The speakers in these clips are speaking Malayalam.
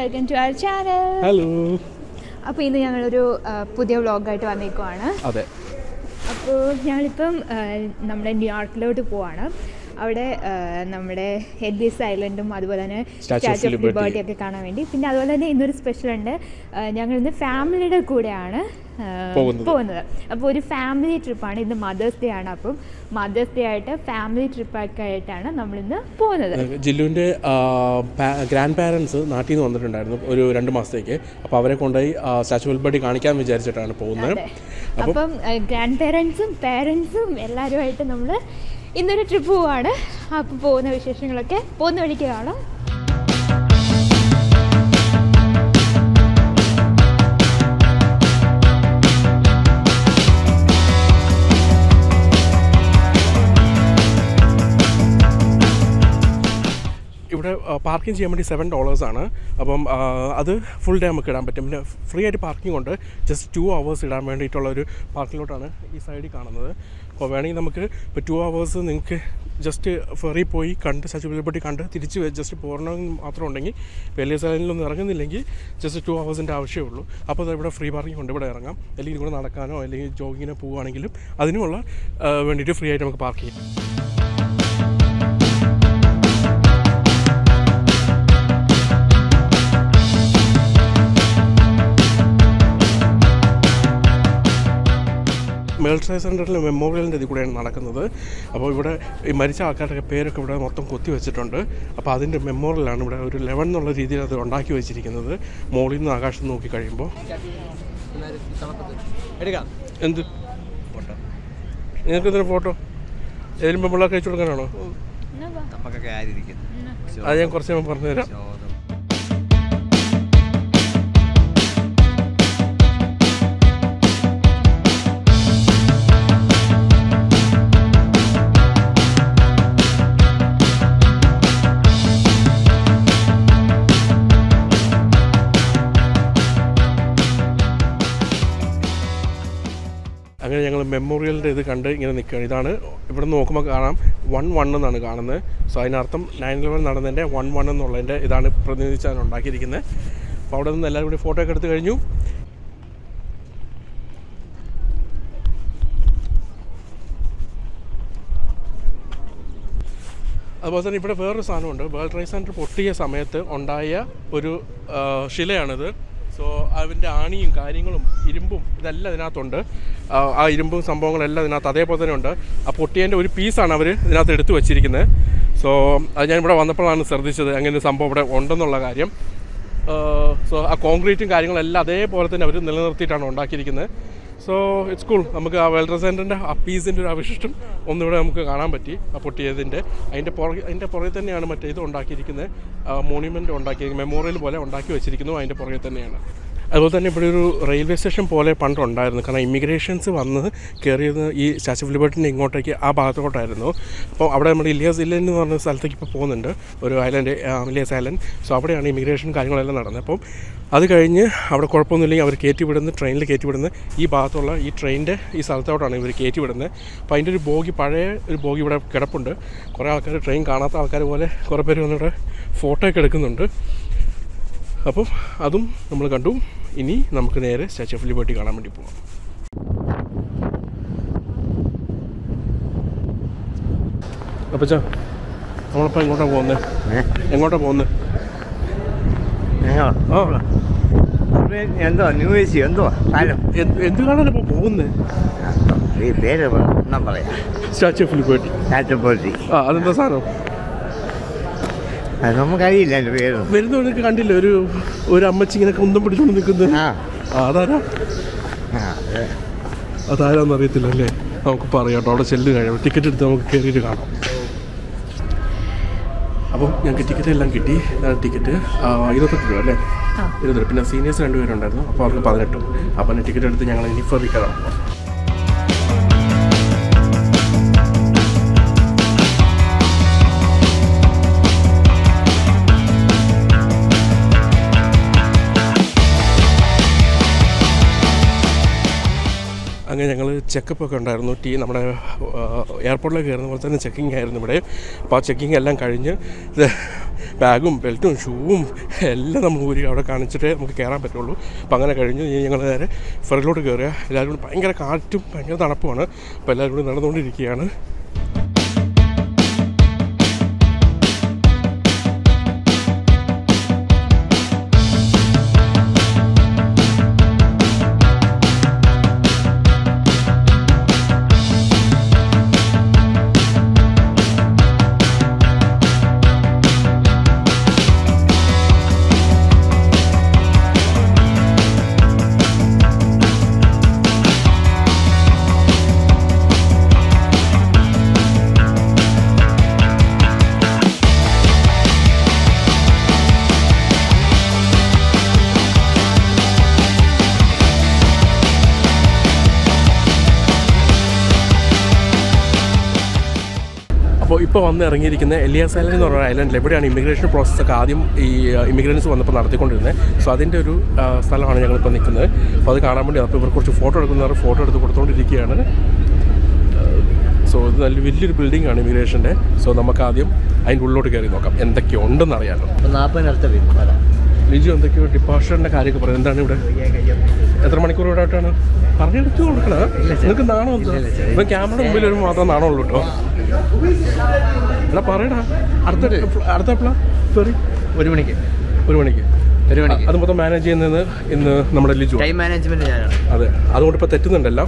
Welcome to our channel hello അപ്പോൾ ഇന്ന് ഞങ്ങളൊരു ആ, പുതിയ വ്ളോഗായിട്ട് വന്നേക്കുവാണ് അതെ അപ്പോൾ ഞങ്ങളിപ്പം ആ, നമ്മുടെ ന്യൂയോർക്കിലോട്ട് പോവാണ് അവിടെ ആ, നമ്മുടെ എൽബിസ് ഐലൻഡും അതുപോലെ തന്നെ Statue of Statue of Liberty. Liberty ഒക്കെ കാണാൻ വേണ്ടി പിന്നെ അതുപോലെ തന്നെ ഇന്നൊരു സ്പെഷ്യൽ ഉണ്ട് ആ, ഞങ്ങൾ ഇന്ന് ഫാമിലിയുടെ കൂടെയാണ് ആ, പോകുന്നത്. പോകുന്നത് അപ്പോൾ ഒരു ഫാമിലി ട്രിപ്പാണ് ഇന്ന് മദേഴ്സ് ഡേ ആണ് അപ്പം മദേഴ്സ് ഡേ ആയിട്ട് ഫാമിലി ട്രിപ്പൊക്കെ ആയിട്ടാണ് നമ്മളിന്ന് പോകുന്നത് ജില്ലുവിൻ്റെ ഗ്രാൻഡ് പാരൻസ് നാട്ടിൽ നിന്ന് വന്നിട്ടുണ്ടായിരുന്നു ഒരു രണ്ട് മാസത്തേക്ക് അപ്പോൾ അവരെ കൊണ്ടുപോയി സ്റ്റാച്ചു ലിബർട്ടി കാണിക്കാൻ വിചാരിച്ചിട്ടാണ് പോകുന്നത് അതെ അപ്പം ഗ്രാൻഡ് പേരൻസും പേരൻസും എല്ലാവരുമായിട്ട് നമ്മൾ ഇന്നൊരു ട്രിപ്പ് പോവാണ് അപ്പോൾ പോകുന്ന വിശേഷങ്ങളൊക്കെ പോകുന്ന വഴിക്ക് കാണാം ഇവിടെ പാർക്കിംഗ് ചെയ്യാൻ വേണ്ടി സെവൻ ഡോളേഴ്സാണ് അപ്പം ആ, അത് ഫുൾ ഡേ നമുക്ക് ഇടാൻ പറ്റും പിന്നെ ഫ്രീ ആയിട്ട് പാർക്കിംഗ് ഉണ്ട് ജസ്റ്റ് ടു അവേഴ്സ് ഇടാൻ വേണ്ടിയിട്ടുള്ള ഒരു പാർക്കിലോട്ടാണ് ഈ സൈഡിൽ കാണുന്നത് അപ്പോൾ വേണമെങ്കിൽ നമുക്ക് ഇപ്പോൾ ടു അവേഴ്സ് നിങ്ങൾക്ക് ജസ്റ്റ് ഫെറി പോയി കണ്ട് സ്റ്റാച്ചു ലിബർട്ടി കണ്ട് തിരിച്ച് ജസ്റ്റ് പോരണമെന്ന് മാത്രം ഉണ്ടെങ്കിൽ വലിയ സൈഡിലൊന്നും ഇറങ്ങുന്നില്ലെങ്കിൽ ജസ്റ്റ് ടു അവേഴ്സിൻ്റെ ആവശ്യമേ ഉള്ളൂ അപ്പോൾ ദാ ഇവിടെ ഫ്രീ പാർക്കിംഗ് ഉണ്ട് ഇവിടെ ഇറങ്ങാം അല്ലെങ്കിൽ ഇവിടെ നടക്കാനോ അല്ലെങ്കിൽ ജോഗിങ്ങിനോ പോവുകയാണെങ്കിലും അതിനുമുള്ള ആ, വേണ്ടിയിട്ട് ഫ്രീ ആയിട്ട് നമുക്ക് പാർക്ക് ചെയ്യാം മേൾട്രൈ സെൻറ്ററിലെ മെമ്മോറിയലിൻ്റെ ഇതിൽ കൂടെയാണ് നടക്കുന്നത് അപ്പോൾ ഇവിടെ ഈ മരിച്ച ആൾക്കാരുടെ പേരൊക്കെ ഇവിടെ മൊത്തം കൊത്തി വെച്ചിട്ടുണ്ട് അപ്പോൾ അതിൻ്റെ മെമ്മോറിയലാണ് ഇവിടെ ഒരു ലെവൻ എന്നുള്ള രീതിയിൽ അത് ഉണ്ടാക്കി വെച്ചിരിക്കുന്നത് മോളിൽ നിന്ന് ആകാശം നോക്കി കഴിയുമ്പോൾ എടുക്കാം എന്ത് നിങ്ങൾക്ക് എന്തിനാ ഫോട്ടോ ഏതെങ്കിലും പെമ്പിള്ളേർക്ക് അയച്ചു കൊടുക്കാനാണോ നമുക്കൊക്കെ ആയിരിക്കും അത് ഞാൻ കുറച്ച് ഞാൻ പറഞ്ഞുതരാം അങ്ങനെ ഞങ്ങൾ മെമ്മോറിയലിൻ്റെ ഇത് കണ്ട് ഇങ്ങനെ നിൽക്കുകയാണ് ഇതാണ് ഇവിടെ നിന്ന് നോക്കുമ്പോൾ കാണാം വൺ വൺ എന്നാണ് കാണുന്നത് സോ അതിനർത്ഥം നയൻ ഇലവൻ നടന്നതിൻ്റെ വൺ വൺ എന്നുള്ളതിൻ്റെ ഇതാണ് പ്രതിനിധിച്ചാണ് ഉണ്ടാക്കിയിരിക്കുന്നത് അപ്പോൾ അവിടെ നിന്ന് എല്ലാവരും കൂടി ഫോട്ടോ ഒക്കെ എടുത്ത് കഴിഞ്ഞു അതുപോലെ തന്നെ ഇവിടെ വേറൊരു സാധനമുണ്ട് വേൾഡ് ട്രേഡ് സെൻറ്റർ പൊട്ടിയ സമയത്ത് ഉണ്ടായ ഒരു ആ, ശിലയാണിത് സോ അതിൻ്റെ ആണിയും കാര്യങ്ങളും ഇരുമ്പും ഇതെല്ലാം ഇതിനകത്തുണ്ട് ആ, ആ ഇരുമ്പും സംഭവങ്ങളെല്ലാം ഇതിനകത്ത് അതേപോലെ തന്നെ ഉണ്ട് ആ പൊട്ടിയതിൻ്റെ ഒരു പീസാണ് അവർ ഇതിനകത്ത് എടുത്തു വെച്ചിരിക്കുന്നത് സോ അത് ഞാൻ ഇവിടെ വന്നപ്പോഴാണ് ശ്രദ്ധിച്ചത് അങ്ങനെ ഒരു സംഭവം ഇവിടെ ഉണ്ടെന്നുള്ള കാര്യം സോ ആ കോൺക്രീറ്റും കാര്യങ്ങളെല്ലാം അതേപോലെ തന്നെ അവർ നിലനിർത്തിയിട്ടാണ് ഉണ്ടാക്കിയിരിക്കുന്നത് സോ ഇറ്റ്സ് കൂൾ നമുക്ക് ആ വേൾഡ് സെൻറ്ററിൻ്റെ ആ പീസിൻ്റെ ഒരു അവശിഷ്ടം ഒന്നിവിടെ നമുക്ക് കാണാൻ പറ്റി ആ പൊട്ടിയതിൻ്റെ അതിൻ്റെ പുറകെ അതിൻ്റെ പുറകെ തന്നെയാണ് മറ്റേ ഇത് ഉണ്ടാക്കിയിരിക്കുന്നത് മോണ്യുമെൻ്റ് ഉണ്ടാക്കി മെമ്മോറിയൽ പോലെ ഉണ്ടാക്കി വെച്ചിരിക്കുന്നു അതിൻ്റെ പുറകെ തന്നെയാണ് അതുപോലെ തന്നെ ഇവിടെ ഒരു റെയിൽവേ സ്റ്റേഷൻ പോലെ പണ്ടുണ്ടായിരുന്നു കാരണം ഇമിഗ്രേഷൻസ് വന്ന് കയറിയത് ഈ സ്റ്റാച്ചു ഓഫ് ലിബർട്ടിൻ്റെ ഇങ്ങോട്ടേക്ക് ആ ഭാഗത്തോട്ടായിരുന്നു അപ്പോൾ അവിടെ നമ്മുടെ ഇലിയാസ് ഇല്ലൻ എന്ന് പറഞ്ഞ സ്ഥലത്തേക്ക് ഇപ്പോൾ പോകുന്നുണ്ട് ഒരു ഐലൻഡ് ഇലിയാസ് ഐലൻഡ് സോ അവിടെയാണ് ഇമിഗ്രേഷൻ കാര്യങ്ങളെല്ലാം നടന്നത് അപ്പം അത് കഴിഞ്ഞ് അവിടെ കുഴപ്പമൊന്നുമില്ലെങ്കിൽ അവർ കയറ്റി വിടുന്ന ട്രെയിനിൽ കയറ്റി വിടുന്ന ഈ ഭാഗത്തുള്ള ഈ ട്രെയിനിൻ്റെ ഈ സ്ഥലത്തോട്ടാണ് ഇവർ കയറ്റി വിടുന്നത് അപ്പോൾ അതിൻ്റെ ഒരു ബോഗി പഴയ ഒരു ബോഗി ഇവിടെ കിടപ്പുണ്ട് കുറേ ആൾക്കാർ ട്രെയിൻ കാണാത്ത ആൾക്കാർ പോലെ കുറേ പേര് വന്നിവിടെ ഫോട്ടോ ഒക്കെ എടുക്കുന്നുണ്ട് അപ്പം അതും നമ്മൾ കണ്ടു ഇനി നമുക്ക് നേരെ സ്റ്റാച്ചു ഓഫ് ലിബർട്ടി കാണാൻ വേണ്ടി പോവാം അപ്പച്ച നമ്മളിപ്പോൾ എങ്ങോട്ടാണ് പോകുന്നത് എങ്ങോട്ടാണ് പോകുന്നത് ആ എന്തോ ന്യൂ ഏസി എന്തോ സ്ഥലം എന്ത് എന്ത് കാണാനാണ് ഇപ്പോൾ പോകുന്നത് ഈ പേര് ഒന്നും പറയാം സ്റ്റാച്ചു ഓഫ് ലിബർട്ടി കാറ്റപ്പോറ്റി ആ അതെന്താ സാധനം അത് നമുക്കറിയില്ല എൻ്റെ പേര് വരുന്നവരൊക്കെ കണ്ടില്ലേ ഒരു ഒരു അമ്മച്ചി ഇങ്ങനെ കുന്തം പിടിച്ചുകൊണ്ട് നിൽക്കുന്നത് ആ ആ അതാരാ ആ അത് അതാരാന്ന് അറിയത്തില്ല അല്ലേ നമുക്ക് പറയാം കേട്ടോ അവിടെ ചെല്ല് കഴിയും ടിക്കറ്റ് എടുത്ത് നമുക്ക് കയറിയിട്ട് കാണാം അപ്പം ഞങ്ങൾക്ക് ടിക്കറ്റ് എല്ലാം കിട്ടി ടിക്കറ്റ് ഇരുപത്തെട്ട് രൂപ അല്ലേ ആ. ഇരുപത്തെട്ട് പിന്നെ സീനിയേഴ്സ് രണ്ടുപേരുണ്ടായിരുന്നു അപ്പോൾ അവർക്ക് പതിനെട്ടും അപ്പം ടിക്കറ്റ് എടുത്ത് ഞങ്ങൾ ഇനി ഫെറി കയറാം അങ്ങനെ ഞങ്ങൾ ചെക്കപ്പ് ഒക്കെ ഉണ്ടായിരുന്നു ടീ നമ്മുടെ എയർപോർട്ടിലേക്ക് കയറുന്ന പോലെ തന്നെ ചെക്കിംഗ് ആയിരുന്നു ഇവിടെ അപ്പോൾ ആ ചെക്കിംഗ് എല്ലാം കഴിഞ്ഞ് ഇത് ബാഗും ബെൽറ്റും ഷൂവും എല്ലാം നമ്മൾ ഊരി അവിടെ കാണിച്ചിട്ടേ നമുക്ക് കയറാൻ പറ്റുള്ളൂ അപ്പം അങ്ങനെ കഴിഞ്ഞ് ഇനി ഞങ്ങൾ നേരെ ഫ്രണ്ടിലോട്ട് കയറുക എല്ലാവരും കൂടി ഭയങ്കര കാറ്റും ഭയങ്കര തണുപ്പുമാണ് അപ്പോൾ എല്ലാവരും കൂടി നടന്നുകൊണ്ടിരിക്കുകയാണ് അപ്പോൾ ഇപ്പോൾ വന്ന് ഇറങ്ങിയിരിക്കുന്ന എലിയാസ് ഐലൻഡ് എന്ന് പറയുന്ന ഐലൻഡിൽ എവിടെയാണ് ഇമിഗ്രേഷൻ പ്രോസസ്സൊക്കെ ആദ്യം ഈ ഇമിഗ്രൻസ് വന്നപ്പോൾ നടത്തിക്കൊണ്ടിരുന്നത് സോ അതിൻ്റെ ഒരു ആ, സ്ഥലമാണ് ഞങ്ങളിപ്പോൾ നിൽക്കുന്നത് അപ്പോൾ അത് കാണാൻ വേണ്ടി അപ്പോൾ ഇവർ കുറച്ച് ഫോട്ടോ എടുക്കുന്നവർ ഫോട്ടോ എടുത്ത് കൊടുത്തുകൊണ്ടിരിക്കുകയാണ് സോ ഇത് നല്ല വലിയൊരു ബിൽഡിംഗ് ആണ് ഇമിഗ്രേഷൻ്റെ സോ നമുക്ക് ആദ്യം അതിൻ്റെ ഉള്ളിലോട്ട് കയറി നോക്കാം എന്തൊക്കെയോ ഉണ്ടെന്ന് അറിയാമല്ലോ അപ്പം നാൽപ്പതിനടുത്ത വരും അതാ ലിജു എന്തൊക്കെയോ ഡിപ്പാർച്ചറിൻ്റെ കാര്യമൊക്കെ പറയുന്നത് എന്താണ് ഇവിടെ എത്ര മണിക്കൂർ ഇവിടെ ആയിട്ടാണ് പറഞ്ഞെടുത്ത് കൊടുക്കണ നിങ്ങൾക്ക് നാണോ എന്താ ഇപ്പം ക്യാമറ മുമ്പിൽ ഒരു മാത്രം നാണോ ഉള്ളൂ കേട്ടോ എടാ പറയടാ അടുത്ത അടുത്ത എപ്പോഴാ സോറി ഒരു മണിക്ക് ഒരു മണിക്ക് ഒരു മണിക്ക് അത് മൊത്തം മാനേജ് ചെയ്യുന്നത് ഇന്ന് നമ്മുടെ ലിജു ടൈം മാനേജ്മെന്റ് ഞാനാണ് അതെ അതുകൊണ്ട് ഇപ്പോൾ തെറ്റുന്നുണ്ടല്ലോ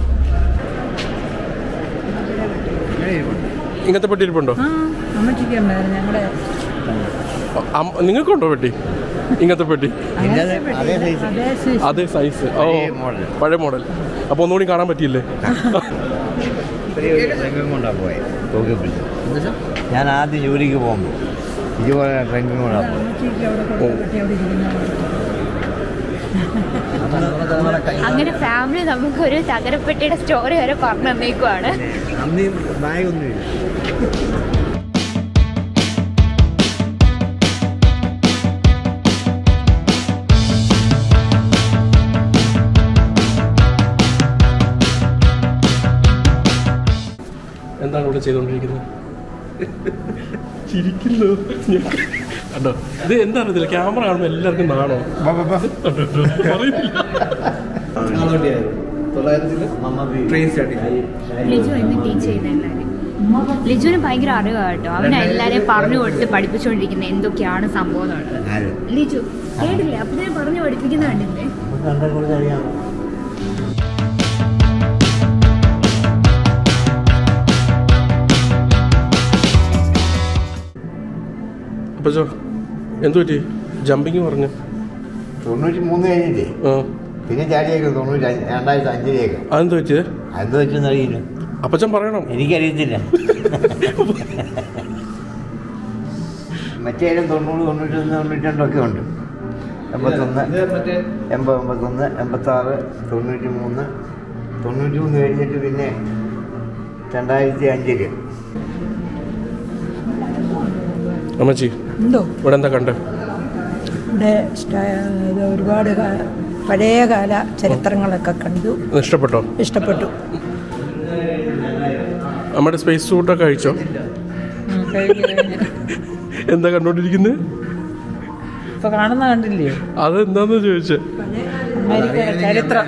ഇങ്ങനത്തെ പെട്ടി ഇരിപ്പുണ്ടോ ആ അമ്മച്ചിക്ക് ഉണ്ടായിരുന്നു ഞങ്ങളുടെ അം- നിങ്ങൾക്കുണ്ടോ പെട്ടി ഇങ്ങനത്തെ പെട്ടി അതേ സൈസ് അതേ സൈസ് അതേ സൈസ് ഓ പഴയ model. പഴയ മോഡൽ അപ്പോൾ ഒന്നുകൂടി കാണാൻ പറ്റിയില്ലേ ട്രെങ്കിങ് കൊണ്ടാണ് പോയത് തോക്കിപ്പിടിച്ച് ഞാൻ ആദ്യം ജോലിക്ക് പോകുമ്പോൾ ഇതുപോലെ ട്രെങ്കിങ് കൊണ്ടാണ് പോയത് അമ്മച്ചിക്ക് അവിടെ കൊടുക്കപ്പെട്ടി അവിടെ ഇരിക്കുന്ന അങ്ങനെ ഫാമിലി നമുക്ക് ഒരു തകരപ്പെട്ടിയുടെ സ്റ്റോറി വരെ പറഞ്ഞു തന്നേക്കുവാണ് അന്ന് ബാഗൊന്നുമില്ല എന്താണ് ഇവിടെ ചെയ്തുകൊണ്ടിരിക്കുന്നത് ചിരിക്കുന്നു കണ്ടോ ഇത് എന്താണ് ഇതിൽ ക്യാമറ കാണുമ്പോൾ എല്ലാവർക്കും നാണോ ട്രെയിൻ സ്റ്റാർട്ടിങ് ലിജു ഇന്ന് ടീച്ച് ചെയ്യുന്ന എല്ലാവരും ലിജുവിന് ഭയങ്കര അറിവാണ് കേട്ടോ അവൻ എല്ലാവരെയും പറഞ്ഞു കൊടുത്ത് പഠിപ്പിച്ചുകൊണ്ടിരിക്കുന്നത് എന്തൊക്കെയാണ് സംഭവം എന്നുള്ളത് ആര് ലിജു കേട്ടില്ലേ അപ്പഴേ പറഞ്ഞു പഠിപ്പിക്കുന്ന കണ്ടില്ലേ കണ്ടേ അറിയാം അപ്പോൾ ചോ എന്തു പറ്റി ജമ്പിങ് പറഞ്ഞു തൊണ്ണൂറ്റി മൂന്ന് കഴിഞ്ഞിട്ടേ ആ പിന്നെ ചാടിയേക്കും തൊണ്ണൂറ്റി അഞ്ച് രണ്ടായിരത്തി അഞ്ചിലേക്ക് അതെന്ത് പറ്റിയത് അത് വെച്ചൊന്നും അറിയില്ല അപ്പച്ചൻ പറയണം എനിക്കറിയത്തില്ല മറ്റേലും തൊണ്ണൂറ് തൊണ്ണൂറ്റൊന്ന് തൊണ്ണൂറ്റിരണ്ടൊക്കെ ഉണ്ട് എൺപത്തൊന്ന് എൺപത് എൺപത്തൊന്ന് എൺപത്താറ് തൊണ്ണൂറ്റി മൂന്ന് തൊണ്ണൂറ്റി മൂന്ന് കഴിഞ്ഞിട്ട് പിന്നെ രണ്ടായിരത്തി അഞ്ചില് അമ്മച്ചി ഉണ്ടോ ഇവിടെ എന്താ കണ്ടേ ഇവിടെ സ്റ്റ- ഇത് ഒരുപാട് കാ- പഴയകാല ചരിത്രങ്ങളൊക്കെ കണ്ടു ഇത് ഇഷ്ടപ്പെട്ടോ ഇഷ്ടപ്പെട്ടു നമ്മുടെ സ്പേസ് സൂട്ടൊക്കെ കഴിച്ചോ കഴിഞ്ഞു കഴിഞ്ഞു എന്താ കണ്ടോണ്ടിരിക്കുന്നത് ഇപ്പൊ കാണുന്ന കണ്ടില്ലേ അത് എന്താന്ന് ചോദിച്ചേ അമേരിക്ക ചരിത്രം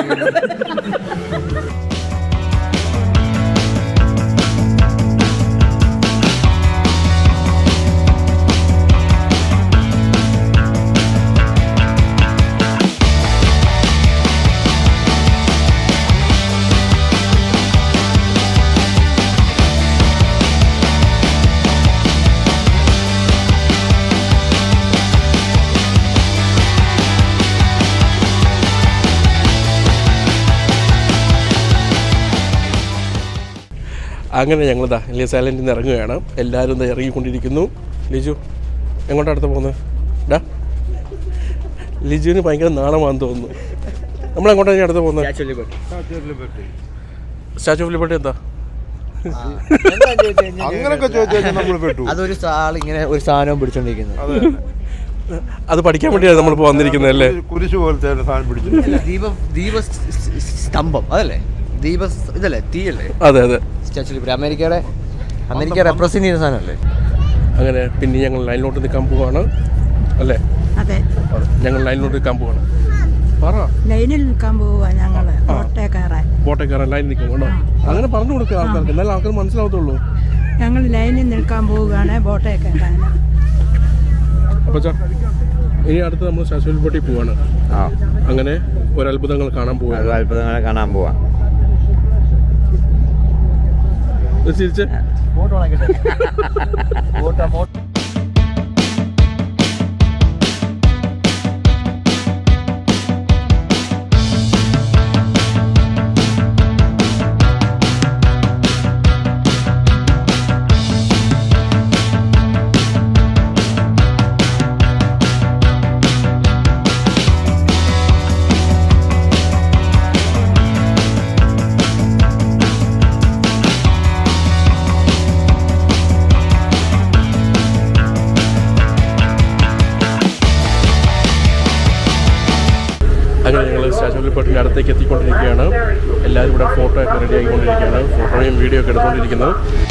അങ്ങനെ ഞങ്ങളിതാ വലിയ സൈലൻറ്റിൽ നിന്ന് ഇറങ്ങുകയാണ് എല്ലാവരും ഇതാ ഇറങ്ങിക്കൊണ്ടിരിക്കുന്നു ലിജു എങ്ങോട്ടാ അടുത്ത് പോകുന്നത് ഡാ ലിജുവിന് ഭയങ്കര നാണമാണെന്ന് തോന്നുന്നു നമ്മളെങ്ങോട്ടാണ് ഇനി അടുത്ത് പോകുന്നത് സ്റ്റാച്ചു ഓഫ് ലിബർട്ടി എന്താ അങ്ങനൊക്കെ ചോദിച്ചു കഴിഞ്ഞാൽ നമ്മൾ പെട്ടു അതൊരു ആൾ ഇങ്ങനെ ഒരു സാധനവും പിടിച്ചോണ്ടിരിക്കുന്നത് അതെ അത് പഠിക്കാൻ വേണ്ടിയാണ് നമ്മളിപ്പോൾ വന്നിരിക്കുന്നത് അല്ലേ കുരിശ് പോലത്തെ ഒരു സാധനം പിടിച്ചു ദീപ ദീപ സ്തംഭം അതല്ലേ ദീപ ഇതല്ലേ തീയല്ലേ അതെ അതെ സ്റ്റാച്ചു ലിബർട്ടി അമേരിക്കയുടെ അമേരിക്ക റെപ്രസെന്റ് ചെയ്യുന്ന സാധനമല്ലേ അങ്ങനെ പിന്നെ ഞങ്ങൾ ലൈനിലോട്ട് നിൽക്കാൻ പോവാണ് അല്ലേ അതെ അതെ ഞങ്ങൾ ലൈനിലോട്ട് നിൽക്കാൻ പോവാണ് പറ ലൈനിൽ നിൽക്കാൻ പോവുക ഞങ്ങള് കോട്ടയെ കയറാൻ ബോട്ടെ കയറാൻ ലൈൻ നിൽക്കും കേട്ടോ അങ്ങനെ പറഞ്ഞു കൊടുക്കുക ആൾക്കാർക്ക് എന്നാലും ആൾക്കാർ മനസ്സിലാവത്തുള്ളൂ ഞങ്ങൾ ലൈനിൽ നിൽക്കാൻ പോവുകയാണ് ബോട്ടയെ കയറാൻ അപ്പോൾ ചാ ഇനി അടുത്ത് നമ്മൾ ശാശ്വതപ്പെട്ടി പോവാണ് ആ അങ്ങനെ ഒരു അത്ഭുതങ്ങൾ കാണാൻ പോവുകയാണ് അത് അത്ഭുതങ്ങളെ കാണാൻ പോവാം ഇത് ചിരിച്ച് അങ്ങനെ ഞങ്ങൾ ശാശ്വതപ്പെട്ടിൻ്റെ അടുത്തേക്ക് എത്തിക്കൊണ്ടിരിക്കുകയാണ് എല്ലാവരും ഇവിടെ ഫോട്ടോ ഒക്കെ റെഡി ആയിക്കൊണ്ടിരിക്കുകയാണ് ഫോട്ടോയും വീഡിയോ ഒക്കെ എടുത്തുകൊണ്ടിരിക്കുന്നത്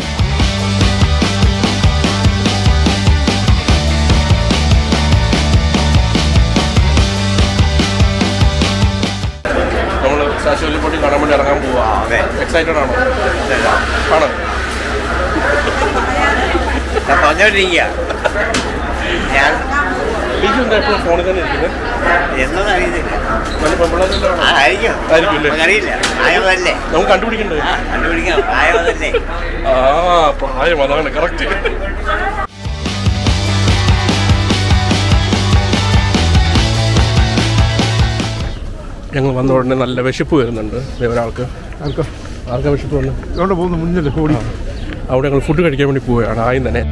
നമ്മൾ ശാശ്വതപ്പെട്ടി കാണാൻ വേണ്ടി ഇറങ്ങാൻ പോവാ അതെ. എക്സൈറ്റഡ് ആണോ ആണ് ഞാൻ പറഞ്ഞോണ്ടിരിക്കുക ഞാൻ എനിക്ക് എന്താ എപ്പോഴും ഫോണിൽ തന്നെ ഇരിക്കുന്നത് എന്നൊന്നും അറിയത്തില്ല നല്ല പെമ്പിള്ളേരെല്ലാം ആ, ആണോ? ആയിരിക്കും ആയിരിക്കും അല്ലേ? നമുക്കറിയില്ല പ്രായമതല്ലേ നമുക്ക് കണ്ടുപിടിക്കണ്ടേ ആ കണ്ടുപിടിക്കാം പ്രായമതല്ലേ ആ പ്രായം അതാണ് കറക്റ്റ് ഞങ്ങൾ വന്ന ഉടനെ നല്ല വിശപ്പ് വരുന്നുണ്ട് ദേ ഒരാൾക്ക് ആർക്കോ ആർക്കാ വിശപ്പ് വന്ന് എവിടെ പോകുന്നു മുന്നിൽ ഓടി അവിടെ ഞങ്ങൾ ഫുഡ് കഴിക്കാൻ വേണ്ടി പോവുകയാണ് ആദ്യം തന്നെ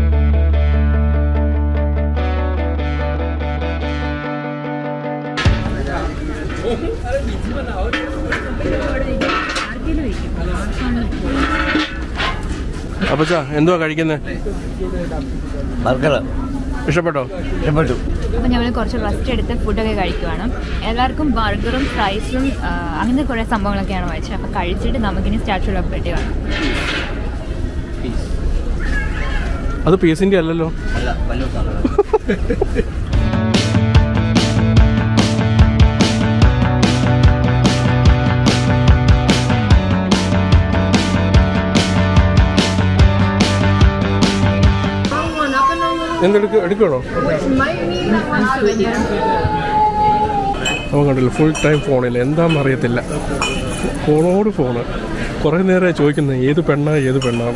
അപ്പൊ ചാ എന്തുവാ കഴിക്കുന്നത് ബർഗർ ഇഷ്ടപ്പെട്ടോ ഇഷ്ടപ്പെട്ടു അപ്പോൾ ഞങ്ങൾ കുറച്ച് റെസ്റ്റ് എടുത്ത് ഫുഡൊക്കെ കഴിക്കുവാണ് എല്ലാവർക്കും ബർഗറും ഫ്രൈസും അങ്ങനത്തെ കുറേ സംഭവങ്ങളൊക്കെയാണ് വായിച്ചത് അപ്പോൾ കഴിച്ചിട്ട് നമുക്കിനി സ്റ്റാച്ചു ഓഫ് ലിബർട്ടി കാണാം അത് പീസിന്റെ അല്ലല്ലോ എന്തെടുക്ക എടുക്കണോ അവൻ കണ്ടില്ല ഫുൾ ടൈം ഫോണിൽ എന്താണെന്ന് അറിയത്തില്ല ഫോണോട് ഫോണ് കുറേ നേരമായി ചോദിക്കുന്നത് ഏത് പെണ്ണാ ഏത് പെണ്ണാണ്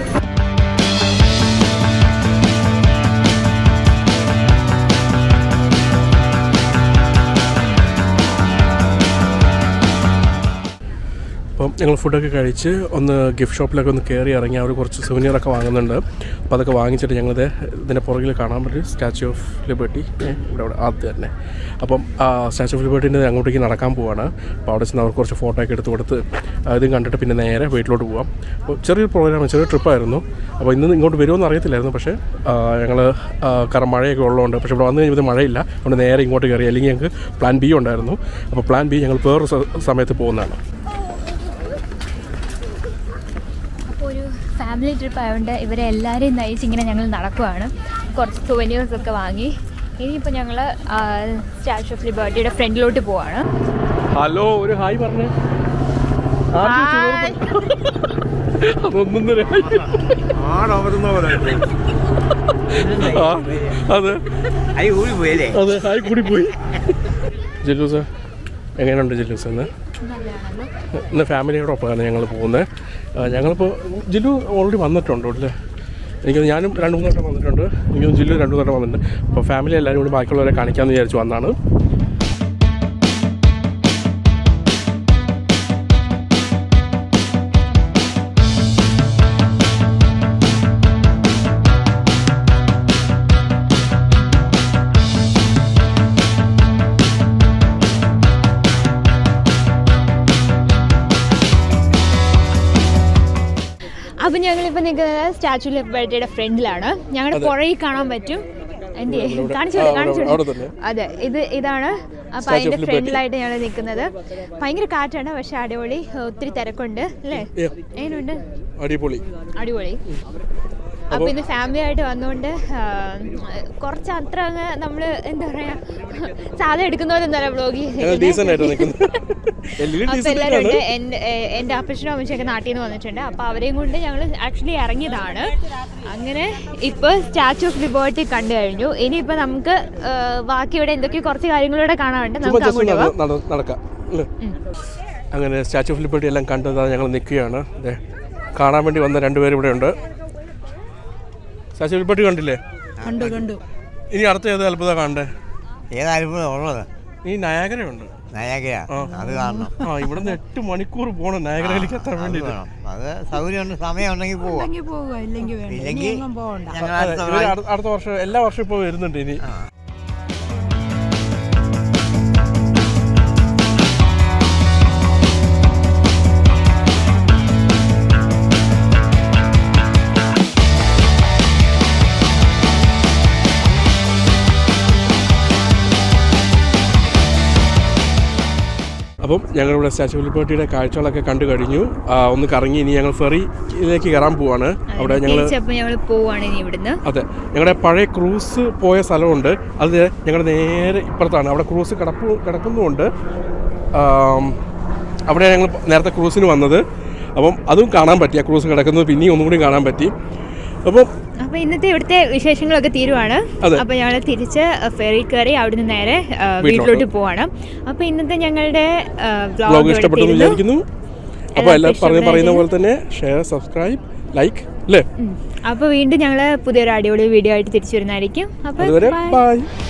അപ്പം ഞങ്ങൾ ഫുഡൊക്കെ കഴിച്ച് ഒന്ന് ഗിഫ്റ്റ് ഷോപ്പിലൊക്കെ ഒന്ന് കയറി ഇറങ്ങി അവർ കുറച്ച് സുവനീറൊക്കെ വാങ്ങുന്നുണ്ട് അപ്പോൾ അതൊക്കെ വാങ്ങിച്ചിട്ട് ഞങ്ങളിത് ഇതിൻ്റെ പുറകിൽ കാണാൻ പറ്റും സ്റ്റാച്യു ഓഫ് ലിബർട്ടി ഇവിടെ ഇവിടെ അത് തന്നെ അപ്പം സ്റ്റാച്യു ഓഫ് ലിബർട്ടീൻ്റെ അങ്ങോട്ടേക്ക് നടക്കാൻ പോവാണ് അപ്പോൾ അവിടെ ചെന്ന് അവർക്ക് കുറച്ച് ഫോട്ടോ ഒക്കെ എടുത്ത് കൊടുത്ത് ആ, ഇതും കണ്ടിട്ട് പിന്നെ നേരെ വീട്ടിലോട്ട് പോവാം അപ്പോൾ ചെറിയൊരു പ്രോഗ്രാം ചെറിയ ട്രിപ്പായിരുന്നു അപ്പോൾ ഇന്ന് ഇങ്ങോട്ട് വരുമെന്ന് അറിയത്തില്ലായിരുന്നു പക്ഷേ ഞങ്ങൾ കാരണം മഴയൊക്കെ ഉള്ളതുകൊണ്ട് പക്ഷേ ഇവിടെ വന്നു കഴിഞ്ഞപ്പോൾ മഴയില്ല അതുകൊണ്ട് നേരെ ഇങ്ങോട്ട് കയറി അല്ലെങ്കിൽ ഞങ്ങൾക്ക് പ്ലാൻ ബി ഉണ്ടായിരുന്നു അപ്പോൾ പ്ലാൻ ബി ഞങ്ങൾ വേറൊരു സ- സമയത്ത് പോകുന്നതാണ് അപ്പോൾ ഒരു ഫാമിലി ട്രിപ്പ് ആയതുകൊണ്ട് ഇവരെ എല്ലാവരെയും നയിച്ച് ഇങ്ങനെ ഞങ്ങൾ നടക്കുവാണ് കുറച്ച് സുവനീഴ്സ് ഒക്കെ വാങ്ങി ഇനിയിപ്പോൾ ഞങ്ങൾ സ്റ്റാച്യു ഓഫ് ലിബർട്ടിയുടെ ഫ്രണ്ടിലോട്ട് പോവാണ് ഹലോ ഒരു ഹായ് പറഞ്ഞേ അതൊന്നും തന്നെ ആടമരുന്ന പോലെ ആ, അതെ അയ്യോ ഊരി പോയല്ലേ അതെ ഹായ് കൂടി പോയി ജല്ലൂസ് എങ്ങനെയുണ്ട് ജല്ലൂസ് എന്ന് നല്ലതാണല്ലോ ഇന്ന് ഫാമിലിയോടൊപ്പമാണ് ഞങ്ങൾ പോകുന്നത് ഞങ്ങളിപ്പോൾ ജില്ലു ഓൾറെഡി വന്നിട്ടുണ്ട് അല്ലേ എനിക്ക് ഞാനും രണ്ട് മൂന്ന് വട്ടം വന്നിട്ടുണ്ട് എനിക്ക് ജില്ലു രണ്ട് മൂന്ന് വട്ടം വന്നിട്ടുണ്ട് അപ്പോൾ ഫാമിലി എല്ലാവരും കൂടി ബാക്കിയുള്ളവരെ കാണിക്കാമെന്ന് വിചാരിച്ചു വന്നാണ് അപ്പം ഞങ്ങളിപ്പോൾ നിൽക്കുന്നത് സ്റ്റാച്യു ഓഫ് ലിബർട്ടിയുടെ ഫ്രണ്ടിലാണ് ഞങ്ങളുടെ പുറകിൽ കാണാൻ പറ്റും എന്ത് ഇവിടെ- കാണിച്ചു ആ, അവിടെ- കാണിച്ചു അവിടെ തന്നെ. അതെ ഇത് ഇതാണ് അപ്പോൾ Statue of അതിൻ്റെ Liberty. ഫ്രണ്ടിലായിട്ട് ഞങ്ങൾ നിൽക്കുന്നത് ഭയങ്കര കാറ്റാണ് പക്ഷെ അടിപൊളി ഒത്തിരി തിരക്കുണ്ട് അല്ലേ Yeah. എങ്ങനെയുണ്ട് അടിപൊളി അടിപൊളി അപ്പോൾ ഇന്ന് ഫാമിലി ആയിട്ട് വന്നുകൊണ്ട് ആ, കുറച്ച് അത്ര അങ്ങ് നമ്മൾ എന്താ പറയാ സാധനം എടുക്കുന്ന പോലെ ഒന്നല്ല വ്ളോഗ് ഞങ്ങൾ ഡീസൻ്റ് ആയിട്ട് നിൽക്കുന്നത് എല്ലാം അപ്പോൾ ഡീസൻ്റ് എല്ലാവരും ആണ് ഉണ്ട് എൻ്റെ ഏ- എൻ്റെ അപ്പച്ചനും അമ്മച്ചൊക്കെ നാട്ടിൽ നിന്ന് വന്നിട്ടുണ്ട് അപ്പോൾ അവരെയും കൊണ്ട് ഞങ്ങൾ ആക്ച്വലി ഇറങ്ങിയതാണ് അങ്ങനെ ഇപ്പോൾ സ്റ്റാച്ചു ഓഫ് ലിബർട്ടി കണ്ടു കഴിഞ്ഞു ഇനിയിപ്പോൾ നമുക്ക് ആ, ബാക്കി ഇവിടെ എന്തൊക്കെയോ കുറച്ച് കാര്യങ്ങളൂടെ കാണാനുണ്ട് ചുമ്മാ നമുക്ക് ജസ്റ്റ് അങ്ങോട്ട് പോവാം നട- നടക്കാം അല്ലേ അങ്ങനെ സ്റ്റാച്ചു ഓഫ് ലിബർട്ടി എല്ലാം കണ്ടതാ ഞങ്ങൾ നിൽക്കുകയാണ് അതെ കാണാൻ വേണ്ടി വന്ന രണ്ടുപേരും ഇവിടെ ഉണ്ട് സ്റ്റാച്ചു ഓഫ് ലിബർട്ടി കണ്ടില്ലേ കണ്ടു കണ്ടു ഇനി അടുത്ത ഏത് അത്ഭുതം കാണണ്ടേ ഏതായാലും ഉള്ളത് ഈ നയാഗരയുണ്ട് നയാഗര ആ. അത് കാണണം ആ ഇവിടുന്ന് എട്ട് മണിക്കൂർ പോകണം നയാഗരയിലേക്ക് എത്താൻ അത് വേണ്ടിയിട്ട് വേണം അത് സൗകര്യമുണ്ട് സമയം ഉണ്ടെങ്കിൽ പോവാം ഇല്ലെങ്കിൽ പോവുക ഇല്ലെങ്കിൽ വേണ്ട ഇനി ഇല്ലെങ്കിൽ എങ്ങും പോകണ്ട ഞങ്ങൾ അതെ, അടുത്ത ഇവര് അടു- അടുത്ത വർഷം എല്ലാ വർഷവും ഇപ്പോൾ വരുന്നുണ്ട് ഇനി അപ്പം ഞങ്ങളിവിടെ സ്റ്റാച്ചു ഓഫ് ലിബർട്ടിയുടെ കാഴ്ചകളൊക്കെ കണ്ടു കഴിഞ്ഞു ആ, ഒന്ന് കറങ്ങി ഇനി ഞങ്ങൾ ഫെറിയിലേക്ക് കയറാൻ പോവാണ് അവിടെ ഞങ്ങൾ തിരിച്ചപ്പോൾ ഞങ്ങൾ പോവാണ് ഇനി ഇവിടുന്ന് അതെ ഞങ്ങളുടെ പഴയ ക്രൂസ് പോയ സ്ഥലമുണ്ട് അത് ഞങ്ങളുടെ നേരെ ഇപ്പുറത്താണ് അവിടെ ക്രൂസ് കിടപ്പ് കിടക്കുന്നുമുണ്ട് ആം, അവിടെ ഞങ്ങൾ നേരത്തെ ക്രൂസിന് വന്നത് അപ്പം അതും കാണാൻ പറ്റി ആ ക്രൂസ് കിടക്കുന്നത് പിന്നെയും ഒന്നും കൂടി കാണാൻ പറ്റി അപ്പം അപ്പൊ ഇന്നത്തെ ഇവിടുത്തെ വിശേഷങ്ങളൊക്കെ തീരുവാണ് അതെ. അപ്പൊ ഞങ്ങൾ തിരിച്ച് ഫെറി കയറി അവിടുന്ന് നേരെ ആ, വീട്ടിലോട്ട്. വീട്ടിലോട്ട് പോവാണ് അപ്പൊ ഇന്നത്തെ ഞങ്ങളുടെ ബ്ലോഗ് ഇഷ്ടപ്പെട്ടു എന്ന് വിചാരിക്കുന്നു അപ്പോൾ എല്ലാം എല്ലാവർക്കും പറഞ്ഞ് പറയുന്ന ഇഷ്ടപ്പെടാൻ പോലെ തന്നെ ഷെയർ സബ്സ്ക്രൈബ് ലൈക്ക് അല്ലേ അപ്പൊ വീണ്ടും ഞങ്ങൾ പുതിയൊരു അടിപൊളി വീഡിയോ ആയിട്ട് തിരിച്ചു വരുന്നതായിരിക്കും അപ്പൊ അതുവരെ bye. ബൈ